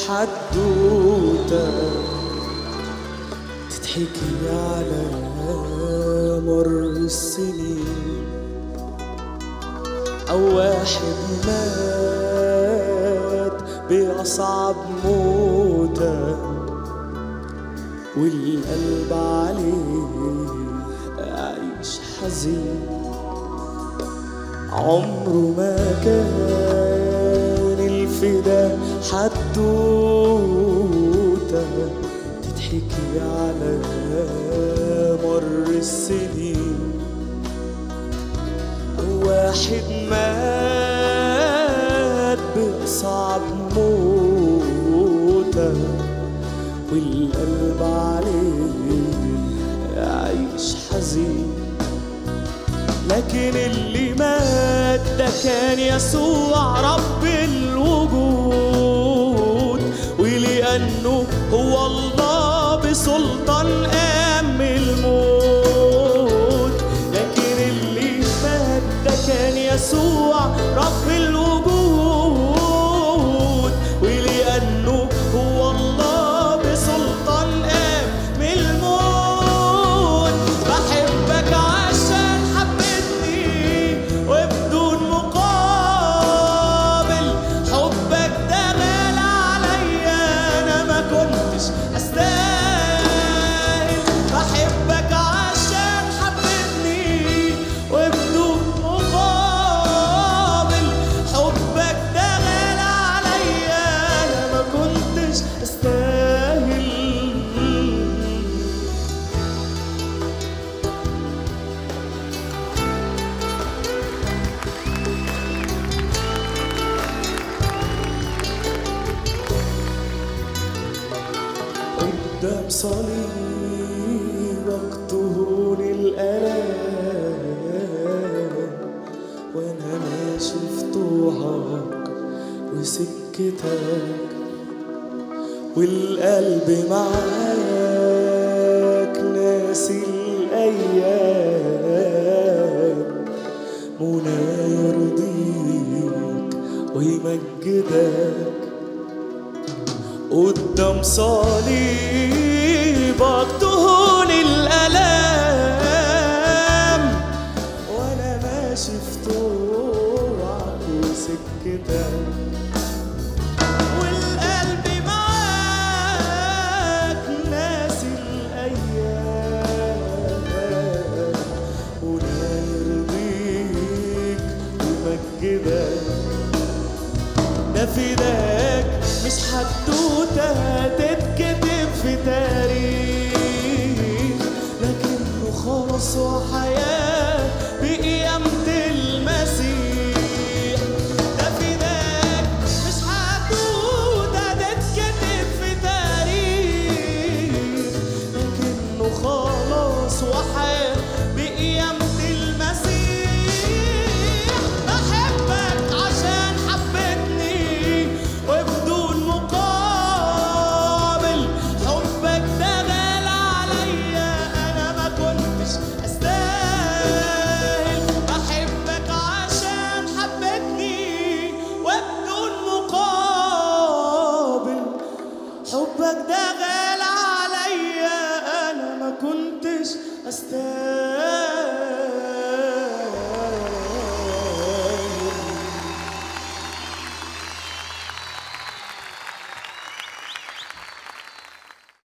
حدوتة تتحكي على مر السنين أو واحد مات بأصعب موتة والقلب عليه عايش حزين عمره ما كان الفدا حدوتة تتحكي على مر السنين أو واحد مات بصعب موتة والقلب عليه عايش حزين لكن اللي مات ده كان يسوع رب الوجود ولأنه هو الله بسلطان قام الموت لكن اللي مات ده كان يسوع رب الوجود ولأنه هو الله بسلطان قام الموت بحبك عشان حبيتني وبدون مقابل حبك ده غالي عليا انا ما كنتش استاهل بحبك عشان حبيتني وبدون مقابل حبك ده غالي عليا انا ما كنتش استاهل قدام صليبك طهون الآلام وأنا ماشي في طوعك وسكتك والقلب معاك ناسي الأيام منى يرضيك ويمجدك قدام صليبك دهون الألام وأنا ماشي في طوعك وسكتك والقلب معاك ناسي الأيام ولا يرضيك ويمجدك ده فداك مش حدوتة هتتكتب في تاريخ لكنه خلاص وحياة بقيامة المسيح ده فداك مش حدوتة هتتكتب في تاريخ لكنه خلاص وحياة بقيامة المسيح بحبك عشان حبتني وبدون مقابل حبك ده غالي عليا انا ما كنتش استاهل بحبك عشان حبتني وبدون مقابل حبك ده غالي عليا انا ما كنتش استاهل